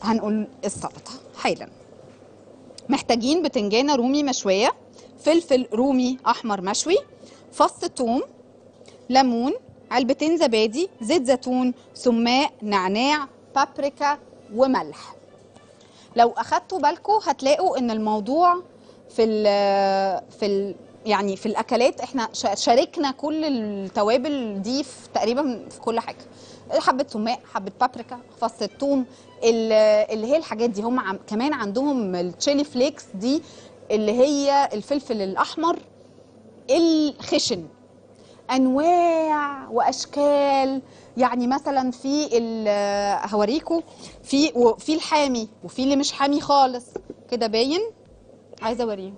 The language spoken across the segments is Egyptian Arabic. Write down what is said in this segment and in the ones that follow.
هنقول السلطه حالا محتاجين بتنجانه رومي مشويه فلفل رومي احمر مشوي فص ثوم ليمون علبتين زبادي زيت زيتون سماق نعناع بابريكا وملح لو اخدتوا بالكم هتلاقوا ان الموضوع في ال في ال يعني في الاكلات احنا شا- شاركنا كل التوابل دي في تقريبا في كل حاجه حبه سماق حبه بابريكا فص الثوم ال- اللي هي الحاجات دي هم عم كمان عندهم التشيلي فليكس دي اللي هي الفلفل الاحمر الخشن انواع واشكال يعني مثلا في ال- هوريكم في وفي الحامي وفي اللي مش حامي خالص كده باين عايزه اوريه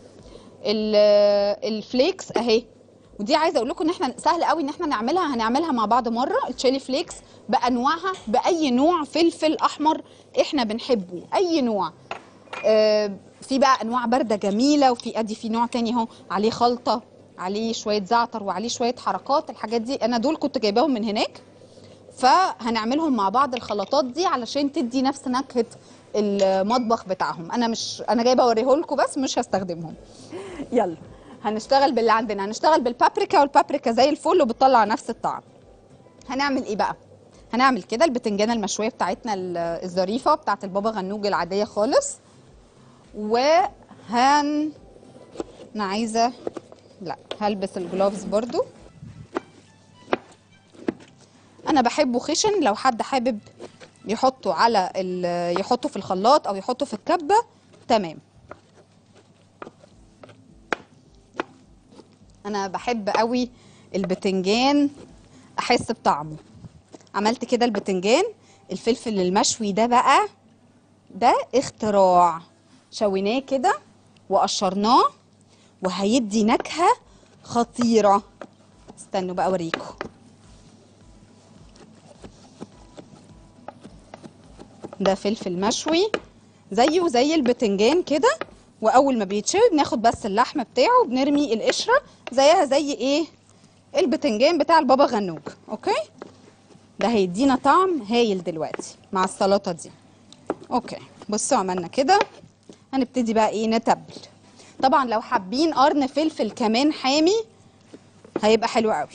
ال- الفليكس اهي ودي عايزه اقول لكم ان احنا سهل قوي ان احنا نعملها هنعملها مع بعض مره التشيلي فليكس بانواعها باي نوع فلفل احمر احنا بنحبه اي نوع آه، في بقى انواع بارده جميله وفي ادي في نوع تاني اهو عليه خلطه عليه شويه زعتر وعليه شويه حركات الحاجات دي انا دول كنت جايباهم من هناك فهنعملهم مع بعض الخلطات دي علشان تدي نفس نكهه المطبخ بتاعهم انا مش انا جايبه اوريه لكم بس مش هستخدمهم يلا هنشتغل باللي عندنا هنشتغل بالبابريكا والبابريكا زي الفل وبتطلع نفس الطعم هنعمل ايه بقى هنعمل كده البتنجانه المشويه بتاعتنا ال- الظريفه بتاعت البابا غنوج العاديه خالص وهن انا عايزه لا هلبس الجلوفز برضو انا بحبه خشن لو حد حابب يحطه على ال- يحطه في الخلاط او يحطه في الكبه تمام انا بحب قوي البتنجان احس بطعمه عملت كده البتنجان الفلفل المشوي ده بقى ده اختراع شويناه كده وقشرناه وهيدي نكهة خطيرة استنوا بقى اوريكم ده فلفل مشوي زيه زي البتنجان كده واول ما بيتشوي بناخد بس اللحم بتاعه بنرمي القشره زيها زي ايه البتنجان بتاع البابا غنوج اوكي ده هيدينا طعم هايل دلوقتي مع السلطه دي اوكي بصوا عملنا كده هنبتدي بقى ايه نتبل طبعا لو حابين قرن فلفل كمان حامي هيبقى حلو قوي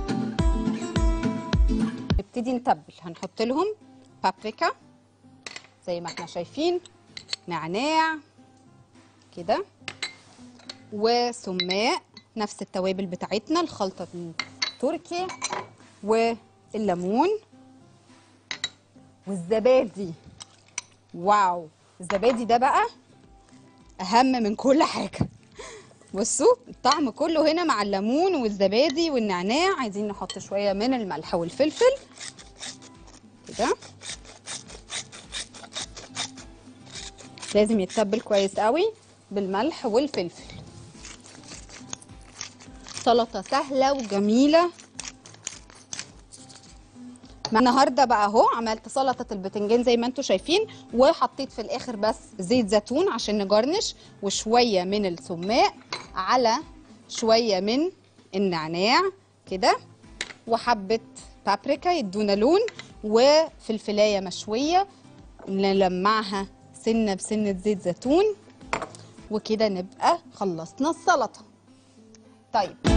نبتدي نتبل هنحط لهم بابريكا زي ما احنا شايفين نعناع كده وسماق نفس التوابل بتاعتنا الخلطة التركي والليمون والزبادي واو الزبادي ده بقى اهم من كل حاجة بصوا الطعم كله هنا مع الليمون والزبادي والنعناع عايزين نحط شوية من الملح والفلفل كده لازم يتبل كويس قوي بالملح والفلفل سلطه سهله وجميله مع النهارده بقى اهو عملت سلطه البتنجان زي ما انتم شايفين وحطيت في الاخر بس زيت زيتون عشان نجرنش وشويه من السماق على شويه من النعناع كده وحبه بابريكا يدونا لون وفلفلايه مشويه نلمعها سنه بسنه زيت زيتون وكده نبقى خلصنا السلطه طيب